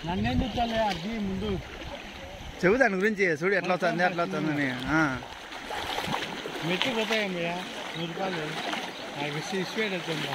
నన్నేం చూస్తాలే అది ముందు చెబు దాని గురించి చూడు ఎట్లా వస్తుంది ఎట్లా వస్తుందని ఆ. మెట్టి పోతాయమ్మయ్యా నూరు రూపాయలు నాకు ఇచ్చి ఇచ్చిపోయాడు అవుతుందా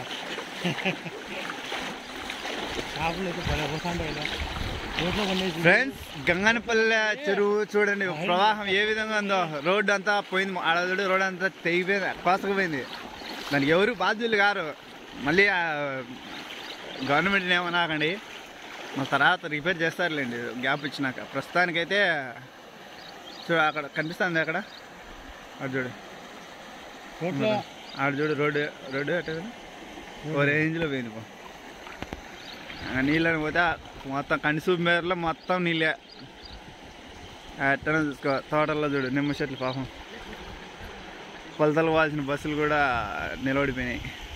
షాపులు అయితే భలే పోతాండే కదా రోడ్లో కొనేసి ఫ్రెండ్స్ గంగనపల్లె చెరువు చూడండి ప్రవాహం ఏ విధంగా ఉందో రోడ్డు అంతా పోయింది ఆడ చూడు రోడ్ అంతా తెగిపోయింది కోసకపోయింది దానికి ఎవరు బాధ్యులు గారు మళ్ళీ ఆ గవర్నమెంట్ని ఏమన్నాకండి మన తర్వాత రిపేర్ చేస్తారులేండి గ్యాప్ ఇచ్చినాక ప్రస్తుతానికైతే చూడు అక్కడ కనిపిస్తుంది అక్కడ అటు చూడు రోడ్లో ఆడ చూడు రోడ్డు రోడ్డు అట్ట చూడు. ఓ రేంజ్లో పోయింది పో ఆ నీళ్ళని పోతే మొత్తం కనిసూపు మేరలో మొత్తం నీళ్ళే ఎట్టనే చూసుకో తోటల్లో చూడు నిమ్మ చెట్లు పాపం కొలతలు పోవాల్సిన బస్సులు కూడా నిలబడిపోయినాయి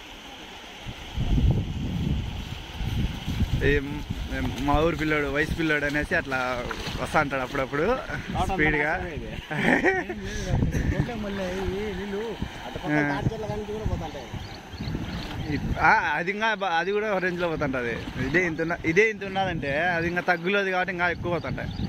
ఈ మ్- మా ఊరు పిల్లోడు వయసు పిల్లోడు అనేసి అట్లా వస్తా అంటాడు అప్పుడప్పుడు స్పీడ్గా రోడ్లో మళ్ళీ ఈ నీళ్ళు ఆ. ఆ, అది ఇంకా బా- అది కూడా రేంజ్లో పోతుంటుంది ఇదే ఇంత ఉన్న- ఇదే ఇంత ఉన్నదంటే అది ఇంకా తగ్గులేదు కాబట్టి ఇంకా ఎక్కువ పోతుంటాయి